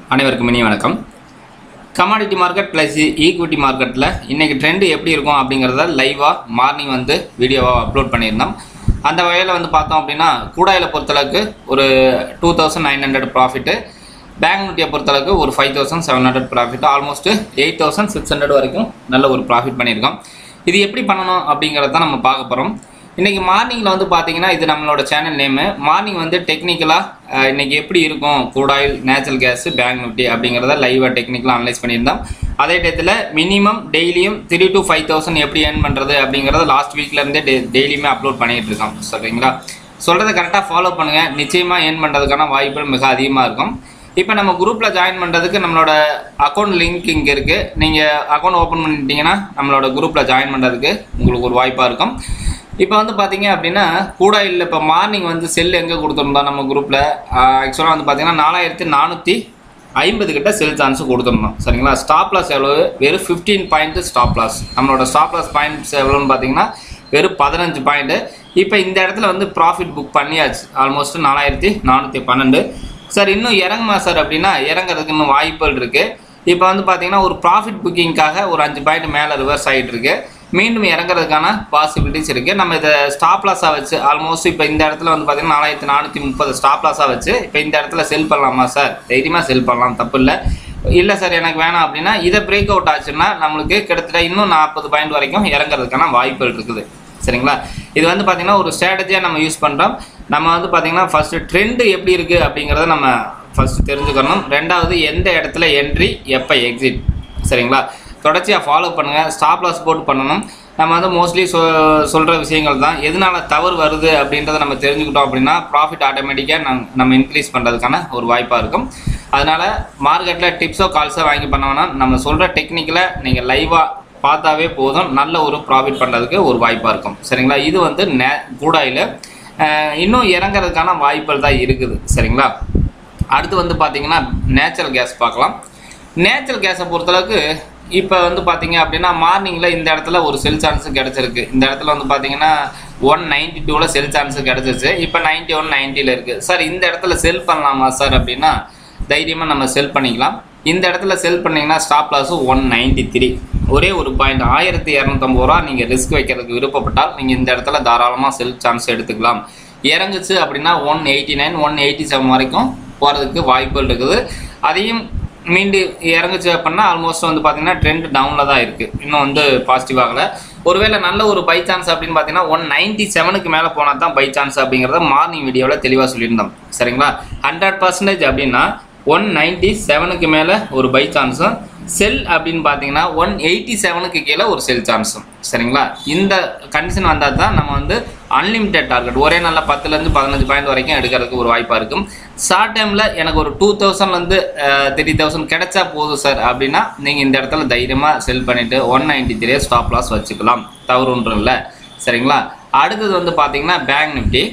அனைவருக்கும் இனிய வணக்கம் கமாடிட்டி மார்க்கெட் ப்ளஸ் ஈக்விட்டி மார்க்கெட்டில் இன்றைக்கி ட்ரெண்டு எப்படி இருக்கும் அப்படிங்கிறத லைவாக மார்னிங் வந்து வீடியோவாக அப்லோட் பண்ணியிருந்தோம் அந்த வகையில் வந்து பார்த்தோம் அப்படின்னா கூடாயில் பொறுத்தளவுக்கு ஒரு two thousand nine hundred profit bank நிஃப்டியை பொறுத்தளவுக்கு ஒரு five thousand seven hundred profit almost eight thousand six hundred வரைக்கும் நல்ல ஒரு ப்ராஃபிட் பண்ணியிருக்கோம் இது எப்படி பண்ணணும் அப்படிங்கிறத நம்ம பார்க்க போகிறோம் இன்றைக்கி மார்னிங்கில் வந்து பார்த்தீங்கன்னா இது நம்மளோட சேனல் நேமு மார்னிங் வந்து டெக்னிக்கலாக இன்றைக்கி எப்படி இருக்கும் கூடாயில் நேச்சுரல் கேஸு பேங்க் நிஃப்டி அப்படிங்கிறத லைவாக டெக்னிக்கலாக அனலைஸ் பண்ணியிருந்தோம் அதே டயத்தில் மினிமம் டெய்லியும் த்ரீ டு ஃபைவ் தௌசண்ட் எப்படி ஏர்ன் பண்ணுறது அப்படிங்கிறத லாஸ்ட் வீக்லேருந்தே டெ டெய்லியுமே அப்லோட் பண்ணிகிட்டு இருக்கோம் சரிங்களா சொல்கிறத கரெக்டாக ஃபாலோ பண்ணுங்கள் நிச்சயமாக ஏர்ன் பண்ணுறதுக்கான வாய்ப்புகள் மிக அதிகமாக இருக்கும் இப்போ நம்ம குரூப்பில் ஜாயின் பண்ணுறதுக்கு நம்மளோட அக்கௌண்ட் லிங்க் இங்கே இருக்குது நீங்கள் அக்கௌண்ட் ஓப்பன் பண்ணிட்டீங்கன்னா நம்மளோட குரூப்பில் ஜாயின் பண்ணுறதுக்கு உங்களுக்கு ஒரு வாய்ப்பாக இருக்கும் இப்போ வந்து பார்த்தீங்க அப்படின்னா கூட இல்லை இப்போ மார்னிங் வந்து செல் எங்கே கொடுத்துருந்தோம் நம்ம குரூப்பில் ஆக்சுவலாக வந்து பார்த்தீங்கன்னா நாலாயிரத்தி நானூற்றி ஐம்பது கிட்ட செல் சான்ஸ் கொடுத்துருந்தோம் சரிங்களா ஸ்டாப் லாஸ் எவ்வளவு வெறும் ஃபிஃப்டீன் பாயிண்ட் ஸ்டாப் லாஸ் நம்மளோட ஸ்டாப் லாஸ் பாயிண்ட்ஸ் எவ்வளோன்னு பார்த்தீங்கன்னா வெறும் பதினஞ்சு பாயிண்ட்டு இப்போ இந்த இடத்துல வந்து ப்ராஃபிட் புக் பண்ணியாச்சு ஆல்மோஸ்ட் நாலாயிரத்தி நானூற்றி பன்னெண்டு சார் இன்னும் இறங்குமா சார் அப்படின்னா இறங்குறதுக்கு இன்னும் வாய்ப்புகள் இருக்குது இப்போ வந்து பார்த்தீங்கன்னா ஒரு ப்ராஃபிட் புக்கிங்காக ஒரு அஞ்சு பாயிண்ட் மேலே ரிவர்ஸ் ஆகிட்டு இருக்கு மீண்டும் இறங்குறதுக்கான பாசிபிலிட்டிஸ் இருக்குது நம்ம இதை ஸ்டாப் லாஸாக வச்சு ஆல்மோஸ்ட் இப்போ இந்த இடத்துல வந்து பார்த்தீங்கன்னா நாலாயிரத்தி நானூற்றி முப்பது ஸ்டாப் லாஸாக வச்சு இப்போ இந்த இடத்துல செல் பண்ணலாமா சார் தைரியமாக செல் பண்ணலாம் தப்பு இல்லை இல்லை சார் எனக்கு வேணாம் அப்படின்னா இதை பிரேக் அவுட் ஆச்சுன்னா நம்மளுக்கு கிட்டத்தட்ட இன்னும் நாற்பது பாயிண்ட் வரைக்கும் இறங்குறதுக்கான வாய்ப்புகள் இருக்குது சரிங்களா இது வந்து பார்த்தீங்கன்னா ஒரு ஸ்ட்ராட்டஜியாக நம்ம யூஸ் பண்ணுறோம் நம்ம வந்து பார்த்தீங்கன்னா ஃபஸ்ட்டு ட்ரெண்டு எப்படி இருக்குது அப்படிங்கிறத நம்ம ஃபஸ்ட்டு தெரிஞ்சுக்கணும் ரெண்டாவது எந்த இடத்துல என்ட்ரி எப்போ எக்ஸிட் சரிங்களா தொடர்ச்சியாக ஃபாலோ பண்ணுங்கள் ஸ்டாப் லாஸ் போட்டு பண்ணணும் நம்ம வந்து மோஸ்ட்லி சொ சொல்கிற விஷயங்கள் தான் எதனால தவறு வருது அப்படின்றத நம்ம தெரிஞ்சுக்கிட்டோம் அப்படின்னா ப்ராஃபிட் ஆட்டோமேட்டிக்காக நம் நம்ம இன்க்ரீஸ் பண்ணுறதுக்கான ஒரு வாய்ப்பாக இருக்கும் அதனால் மார்க்கெட்டில் டிப்ஸோ கால்ஸோ வாங்கி பண்ணோம்னா நம்ம சொல்கிற டெக்னிக்கில் நீங்கள் லைவாக பார்த்தாவே போதும் நல்ல ஒரு ப்ராஃபிட் பண்ணுறதுக்கு ஒரு வாய்ப்பாக இருக்கும் சரிங்களா இது வந்து நே கூடாயில் இன்னும் இறங்குறதுக்கான வாய்ப்புகள் தான் இருக்குது சரிங்களா அடுத்து வந்து பார்த்தீங்கன்னா நேச்சுரல் கேஸ் பார்க்கலாம் நேச்சுரல் கேஸை பொறுத்தளவுக்கு இப்போ வந்து பார்த்தீங்க அப்படின்னா மார்னிங்கில் இந்த இடத்துல ஒரு செல் சான்ஸ் கிடச்சிருக்கு இந்த இடத்துல வந்து பார்த்தீங்கன்னா ஒன் நைன்டி டூவில் செல் சான்ஸ் கிடச்சிச்சு இப்போ நைன்ட்டி ஒன் நைன்ட்டியில் இருக்குது சார் இந்த இடத்துல செல் பண்ணலாமா சார் அப்படின்னா தைரியமாக நம்ம செல் பண்ணிக்கலாம் இந்த இடத்துல செல் பண்ணிங்கன்னா ஸ்டாப் லாஸும் ஒன் நைன்ட்டி த்ரீ ஒரே ஒரு பாயிண்ட் ஆயிரத்தி இரநூத்தம்பது ரூபா நீங்கள் ரிஸ்க் வைக்கிறதுக்கு விருப்பப்பட்டால் நீங்கள் இந்த இடத்துல தாராளமாக செல் சான்ஸ் எடுத்துக்கலாம் இறங்குச்சு அப்படின்னா one eighty nine one eighty seven வரைக்கும் போகிறதுக்கு வாய்ப்புகள் இருக்குது அதையும் மீண்டு இறங்குச்சு அப்படின்னா ஆல்மோஸ்ட் வந்து பார்த்தீங்கன்னா ட்ரெண்ட் டவுனில் தான் இருக்குது இன்னும் வந்து பாசிட்டிவ் ஆகலை ஒருவேளை நல்ல ஒரு பை சான்ஸ் அப்படின்னு பார்த்தீங்கன்னா ஒன் நைன்ட்டி செவனுக்கு மேலே போனால் தான் பை சான்ஸ் அப்படிங்கிறத மார்னிங் வீடியோவில் தெளிவாக சொல்லியிருந்தோம் சரிங்களா ஹண்ட்ரட் பர்சன்டேஜ் அப்படின்னா ஒன் நைன்ட்டி செவனுக்கு மேலே ஒரு பை சான்ஸும் செல் அப்படின்னு பார்த்தீங்கன்னா ஒன் எயிட்டி செவனுக்கு கீழே ஒரு செல் சான்ஸும் சரிங்களா இந்த கண்டிஷன் வந்தால் தான் நம்ம வந்து அன்லிமிட்டெட் டார்கெட் ஒரே நல்ல பத்துலேருந்து பதினஞ்சு பாயிண்ட் வரைக்கும் எடுக்கிறதுக்கு ஒரு வாய்ப்பாக இருக்கும் ஷார்ட் டைமில் எனக்கு ஒரு டூ தௌசண்ட்லேருந்து த்ரீ தௌசண்ட் கிடைச்சா போதும் சார் அப்படின்னா நீங்கள் இந்த இடத்துல தைரியமாக செல் பண்ணிவிட்டு one ninety three stop loss வச்சுக்கலாம் தவறு ஒன்றும் இல்லை சரிங்களா அடுத்தது வந்து பார்த்தீங்கன்னா பேங்க் நிஃப்டி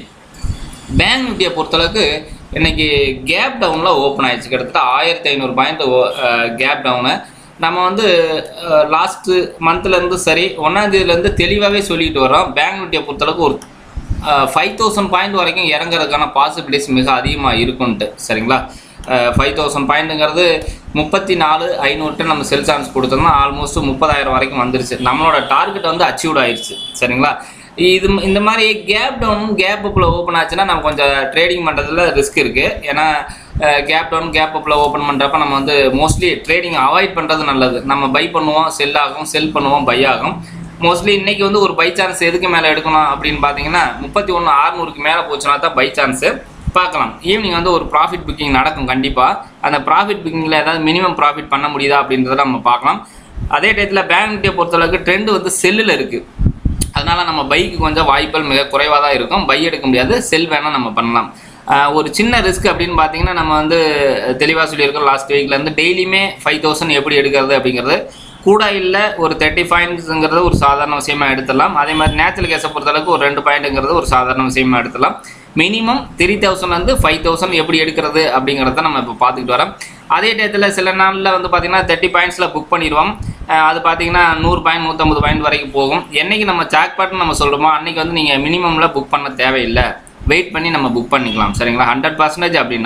பேங்க் நிஃப்டியை பொறுத்தளவுக்கு இன்னைக்கு கேப் டவுனில் ஓப்பன் ஆயிடுச்சு கிட்டத்தட்ட ஆயிரத்தி ஐநூறு பாயிண்ட் கேப் டவுனு நம்ம வந்து லாஸ்ட்டு மந்த்லேருந்து சரி ஒன்றாந்தேதியிலேருந்து தெளிவாகவே சொல்லிட்டு வரோம் பேங்க் நிஃப்டியை பொறுத்தளவுக்கு ஒரு ஃபைவ் தௌசண்ட் பாயிண்ட் வரைக்கும் இறங்குறதுக்கான பாசிபிலிட்டிஸ் மிக அதிகமாக இருக்குன்ட்டு சரிங்களா ஃபைவ் தௌசண்ட் பாயிண்ட்டுங்கிறது முப்பத்தி நாலு ஐநூறுட்டு நம்ம செல் சான்ஸ் கொடுத்தோம்னா ஆல்மோஸ்ட் முப்பதாயிரம் வரைக்கும் வந்துருச்சு நம்மளோட டார்கெட் வந்து அச்சீவ் ஆயிடுச்சு சரிங்களா இது இந்த மாதிரி கேப் டவுன் கேப் அப்பில் ஓப்பன் ஆச்சுன்னா நம்ம கொஞ்சம் ட்ரேடிங் பண்ணுறதுல ரிஸ்க் இருக்குது ஏன்னா கேப் டவுன் கேப் அப்பில் ஓப்பன் பண்ணுறப்ப நம்ம வந்து மோஸ்ட்லி ட்ரேடிங் அவாய்ட் பண்ணுறது நல்லது நம்ம பை பண்ணுவோம் செல் ஆகும் செல் பண்ணுவோம் பை ஆகும் மோஸ்ட்லி இன்னைக்கு வந்து ஒரு பை சான்ஸ் எதுக்கு மேலே எடுக்கணும் அப்படின்னு பார்த்தீங்கன்னா முப்பத்தி ஒன்று ஆறுநூறுக்கு மேலே போச்சுன்னா தான் பை சான்ஸு பார்க்கலாம் ஈவினிங் வந்து ஒரு ப்ராஃபிட் புக்கிங் நடக்கும் கண்டிப்பாக அந்த ப்ராஃபிட் புக்கிங்கில் ஏதாவது மினிமம் ப்ராஃபிட் பண்ண முடியுதா அப்படின்றத நம்ம பார்க்கலாம் அதே டயத்தில் பேங்க் நிஃப்டியை பொறுத்தளவுக்கு ட்ரெண்ட் வந்து செல்லில் இருக்குது அதனால் நம்ம பைக்கு கொஞ்சம் வாய்ப்புகள் மிக குறைவாக தான் இருக்கும் பை எடுக்க முடியாது செல் வேணால் நம்ம பண்ணலாம் ஒரு சின்ன ரிஸ்க் அப்படின்னு பார்த்தீங்கன்னா நம்ம வந்து தெளிவாக சொல்லியிருக்கோம் லாஸ்ட் வீக்லேருந்து டெய்லியுமே ஃபைவ் தௌசண்ட் எப்படி எடுக்கிறது அப்படிங்கிறது கூட இல்லை ஒரு தேர்ட்டி பாயிண்ட்ஸுங்கிறது ஒரு சாதாரண விஷயமா எடுத்துடலாம் அதே மாதிரி நேச்சுரல் கேஸை பொறுத்தளவுக்கு ஒரு ரெண்டு பாயிண்ட்டுங்கிறது ஒரு சாதாரண விஷயமா எடுத்துடலாம் மினிமம் த்ரீ தௌசண்ட்லேருந்து ஃபைவ் தௌசண்ட் எப்படி எடுக்கிறது அப்படிங்கிறத நம்ம இப்போ பார்த்துக்கிட்டு வரோம் அதே டயத்தில் சில நாளில் வந்து பார்த்தீங்கன்னா தேர்ட்டி பாயிண்ட்ஸில் புக் பண்ணிடுவோம் அது பார்த்தீங்கன்னா நூறு பாயிண்ட் நூற்றம்பது பாயிண்ட் வரைக்கும் போகும் என்னைக்கு நம்ம சாக் பாட்னு நம்ம சொல்கிறோமோ அன்றைக்கி வந்து நீங்கள் மினிமமில் புக் பண்ண தேவையில்லை வெயிட் பண்ணி நம்ம புக் பண்ணிக்கலாம் சரிங்களா ஹண்ட்ரட் பர்சன்டேஜ் அப்படின்னா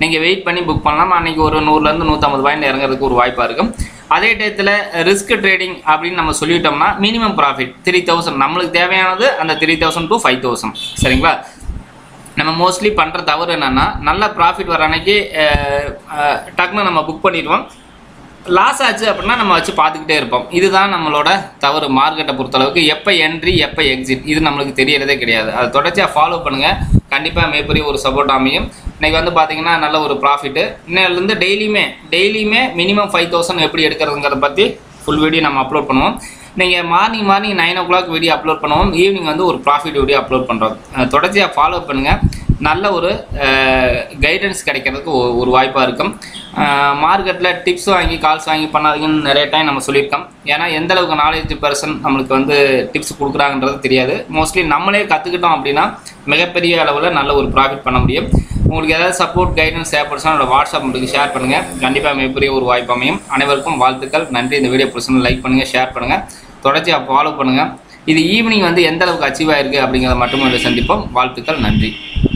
நீங்கள் வெயிட் பண்ணி புக் பண்ணலாம் அன்றைக்கி ஒரு நூறுலேருந்து நூற்றம்பது பாயிண்ட் இறங்குறதுக்கு ஒரு வாய்ப்பாக இருக்கும் அதே டயத்தில் ரிஸ்க் ட்ரேடிங் அப்படின்னு நம்ம சொல்லிட்டோம்னா மினிமம் ப்ராஃபிட் த்ரீ தௌசண்ட் நம்மளுக்கு தேவையானது அந்த three thousand to five thousand சரிங்களா நம்ம மோஸ்ட்லி பண்ணுற தவறு என்னென்னா நல்ல ப்ராஃபிட் வர அன்னைக்கு அஹ், அஹ், டக்குன்னு நம்ம புக் பண்ணிடுவோம் லாஸ் ஆச்சு அப்படின்னா நம்ம வச்சு பார்த்துக்கிட்டே இருப்போம் இதுதான் நம்மளோட தவறு மார்க்கெட்டை பொறுத்தளவுக்கு எப்போ என்ட்ரி எப்போ எக்ஸிட் இது நம்மளுக்கு தெரியறதே கிடையாது அதை தொடர்ச்சியாக ஃபாலோ பண்ணுங்கள் கண்டிப்பாக மிகப்பெரிய ஒரு சப்போர்ட் அமையும் இன்னைக்கு வந்து பார்த்தீங்கன்னா நல்ல ஒரு ப்ராஃபிட்டு இன்னிலேருந்து டெய்லியுமே டெய்லியுமே மினிமம் ஃபைவ் தௌசண்ட் எப்படி எடுக்கிறதுங்கிறத பற்றி ஃபுல் வீடியோ நம்ம அப்லோட் பண்ணுவோம் நீங்கள் morning morning nine o'clock video upload பண்ணுவோம் ஈவினிங் வந்து ஒரு ப்ராஃபிட் வீடியோ அப்லோட் பண்ணுறோம் தொடர்ச்சியாக ஃபாலோ பண்ணுங்கள் நல்ல ஒரு கைடன்ஸ் கிடைக்கிறதுக்கு ஒ- ஒரு வாய்ப்பாக இருக்கும் மார்க்கெட்டில் டிப்ஸ் வாங்கி கால்ஸ் வாங்கி பண்ணாதீங்கன்னு நிறைய டைம் நம்ம சொல்லியிருக்கோம் ஏன்னா எந்த அளவுக்கு நாலேஜ் பர்சன் நம்மளுக்கு வந்து டிப்ஸ் கொடுக்குறாங்கன்றது தெரியாது மோஸ்ட்லி நம்மளே கற்றுக்கிட்டோம் அப்படின்னா மிகப்பெரிய அளவில் நல்ல ஒரு ப்ராஃபிட் பண்ண முடியும் உங்களுக்கு ஏதாவது சப்போர்ட் கைடன்ஸ் தேவைப்படுச்சுன்னா என்னோட வாட்ஸ்அப் உங்களுக்கு ஷேர் பண்ணுங்கள் கண்டிப்பாக மிகப்பெரிய ஒரு வாய்ப்பு அமையும் அனைவருக்கும் வாழ்த்துக்கள் நன்றி இந்த வீடியோ பிடிச்சிருந்தா லைக் பண்ணுங்கள் ஷேர் பண்ணுங்கள் தொடர்ச்சியாக ஃபாலோ பண்ணுங்கள் இது ஈவினிங் வந்து எந்த அளவுக்கு அச்சீவ் ஆயிருக்கு அப்படிங்கிறத மட்டும் சந்திப்போம் வாழ்த்துக்கள் நன்றி